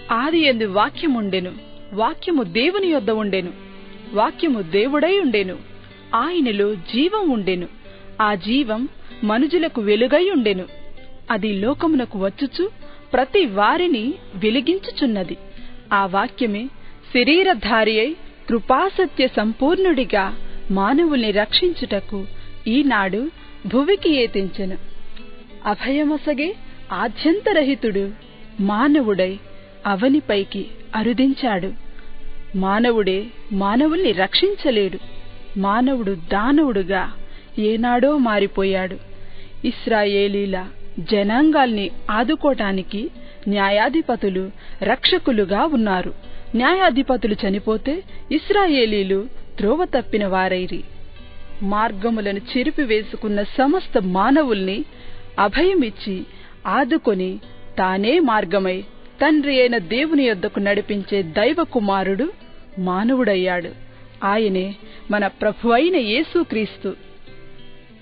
ఆది ఎందు వాక్యముండెను వాక్యము దేవుని యొద్ద ఉండెను వాక్యము దేవుడై ఉండెను ఆయనలో జీవం ఉండెను ఆ జీవం మనుజులకు వెలుగై ఉండెను అది లోకమునకు వచ్చుచు ప్రతి వారిని వెలిగించుచున్నది ఆ వాక్యమే శరీరధారి అయి కృపాసత్య సంపూర్ణుడిగా మానవుల్ని రక్షించుటకు ఈనాడు భువికి ఏతించెను అభయమసగే ఆద్యంతరహితుడు మానవుడై అవనిపైకి అరుదించాడు మానవుడే మానవుల్ని రక్షించలేడు మానవుడు దానవుడుగా ఏనాడో మారిపోయాడు ఇస్రాయేలీల జనాంగాల్ని ఆదుకోటానికి న్యాయాధిపతులు రక్షకులుగా ఉన్నారు న్యాయాధిపతులు చనిపోతే ఇస్రాయేలీలు త్రోవ తప్పిన వారైరి మార్గములను చెరిపివేసుకున్న సమస్త మానవుల్ని అభయమిచ్చి ఆదుకొని తానే మార్గమై తండ్రి అయిన దేవుని యొద్దకు నడిపించే దైవ కుమారుడు మానవుడయ్యాడు ఆయనే మన ప్రభు అయిన యేసుక్రీస్తు